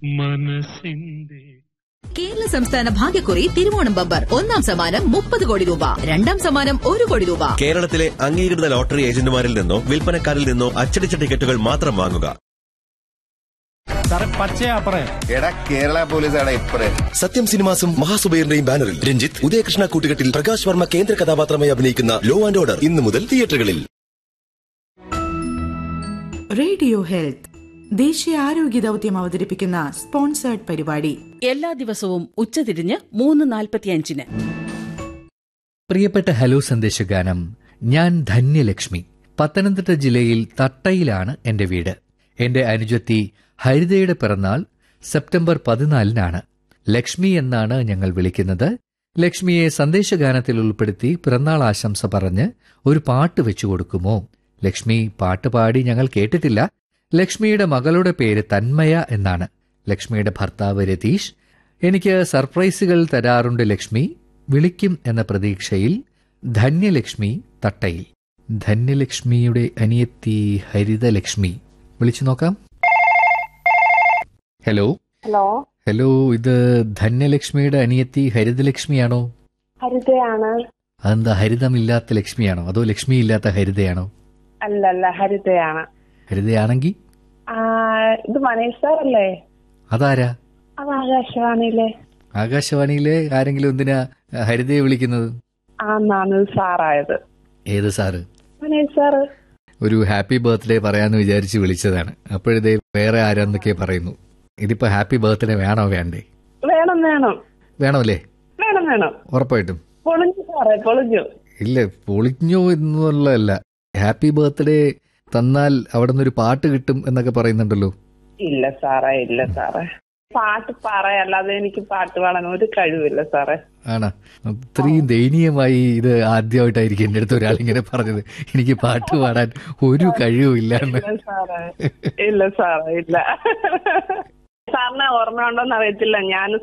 മനസ്സിന്റെ കേരള സംസ്ഥാന ഭാഗ്യക്കുറി തിരുവോണം ബമ്പർ ഒന്നാം സമ്മാനം മുപ്പത് കോടി രൂപ രണ്ടാം സമ്മാനം ഒരു കോടി രൂപ കേരളത്തിലെ അംഗീകൃത ലോട്ടറി ഏജന്റുമാരിൽ നിന്നോ വിൽപ്പനക്കാരിൽ നിന്നോ അച്ചടിച്ച ടിക്കറ്റുകൾ മാത്രം വാങ്ങുക സാറേ പച്ചയാ പറയാം എടാ കേരള പോലീസാണ് ഇപ്പറേ സത്യം സിനിമാസും മഹാസുബൈറിന്റെയും ബാനറിൽ രഞ്ജിത്ത് ഉദയകൃഷ്ണ കൂട്ടുകെട്ടിൽ പ്രകാശ് വർമ്മ കേന്ദ്ര കഥാപാത്രമായി അഭിനയിക്കുന്ന ലോ ആൻഡ് ഓർഡർ ഇന്നു മുതൽ തിയേറ്ററുകളിൽ റേഡിയോ ഹെൽത്ത് ദേശീയ ആരോഗ്യ ദൗത്യം അവതരിപ്പിക്കുന്ന സ്പോൺസേർഡ് പരിപാടി എല്ലാ ദിവസവും ഉച്ചതിരിഞ്ഞ് മൂന്ന് നാൽപ്പത്തിയഞ്ചിന് പ്രിയപ്പെട്ട ഹലോ സന്ദേശഗാനം ഞാൻ ധന്യലക്ഷ്മി പത്തനംതിട്ട ജില്ലയിൽ തട്ടയിലാണ് എന്റെ വീട് എന്റെ അനുജത്തി ഹരിതയുടെ പിറന്നാൾ സെപ്റ്റംബർ പതിനാലിനാണ് ലക്ഷ്മി എന്നാണ് ഞങ്ങൾ വിളിക്കുന്നത് ലക്ഷ്മിയെ സന്ദേശഗാനത്തിൽ ഉൾപ്പെടുത്തി പിറന്നാൾ ആശംസ പറഞ്ഞ് ഒരു പാട്ട് വെച്ചു കൊടുക്കുമോ ലക്ഷ്മി പാട്ട് പാടി ഞങ്ങൾ കേട്ടിട്ടില്ല ലക്ഷ്മിയുടെ മകളുടെ പേര് തന്മയ എന്നാണ് ലക്ഷ്മിയുടെ ഭർത്താവ് രതീഷ് എനിക്ക് സർപ്രൈസുകൾ തരാറുണ്ട് ലക്ഷ്മി വിളിക്കും എന്ന പ്രതീക്ഷയിൽ ധന്യലക്ഷ്മി തട്ടയിൽ ധന്യലക്ഷ്മിയുടെ അനിയത്തി ഹരിതലക്ഷ്മി വിളിച്ചു നോക്കാം ഹലോ ഹലോ ഹലോ ഇത് ധന്യലക്ഷ്മിയുടെ അനിയത്തി ഹരിതലക്ഷ്മിയാണോ ഹരിതയാണ് അതെന്താ ഹരിതമില്ലാത്ത ലക്ഷ്മിയാണോ അതോ ലക്ഷ്മി ഇല്ലാത്ത ഹരിതയാണോ അല്ലല്ല ഹരിതയാണ് ഹരിതയാണെങ്കിൽ ആ, ഇത് മനീഷ് സാറല്ലേ അതാരാ അത് ആകാശവാണിയിലെ ആകാശവാണിയിലെ ആരെങ്കിലും എന്തിനാ ഹരിതയെ വിളിക്കുന്നത് ആന്നാണ് സാറായത് ഏത് സാറ് മനീഷ് സാറ് ഒരു ഹാപ്പി ബർത്ത്ഡേ പറയാന്ന് വിചാരിച്ച് വിളിച്ചതാണ് അപ്പോഴതേ വേറെ ആരാന്നൊക്കെ പറയുന്നു ഇതിപ്പോ ഹാപ്പി ബർത്ത്ഡേ വേണോ വേണ്ടേ വേണം വേണം വേണമല്ലേ വേണം വേണം ഉറപ്പായിട്ടും പൊളിഞ്ഞു സാറേ പൊളിഞ്ഞു ഇല്ല പൊളിഞ്ഞോ എന്നുള്ളതല്ല ഹാപ്പി ബർത്ത്ഡേ തന്നാൽ അവിടെ നിന്നൊരു പാട്ട് കിട്ടും എന്നൊക്കെ പറയുന്നുണ്ടല്ലോ ഇല്ല സാറേ ഇല്ല സാറേ പാട്ട് പറയല്ലാതെ എനിക്ക് പാട്ട് പാടാൻ ഒരു കഴിവില്ല സാറേ ആണ് അത്രയും ദയനീയമായി ഇത് ആദ്യമായിട്ടായിരിക്കും എന്റെ അടുത്ത് ഒരാൾ ഇങ്ങനെ പറഞ്ഞത് എനിക്ക് പാട്ട് പാടാൻ ഒരു കഴിവും ഇല്ലാന്ന് ഇല്ല സാറേ ഇല്ല സാറേ ഇല്ല സാറിന് ഓർമ്മ ഉണ്ടോന്ന് അറിയത്തില്ല ഞാൻ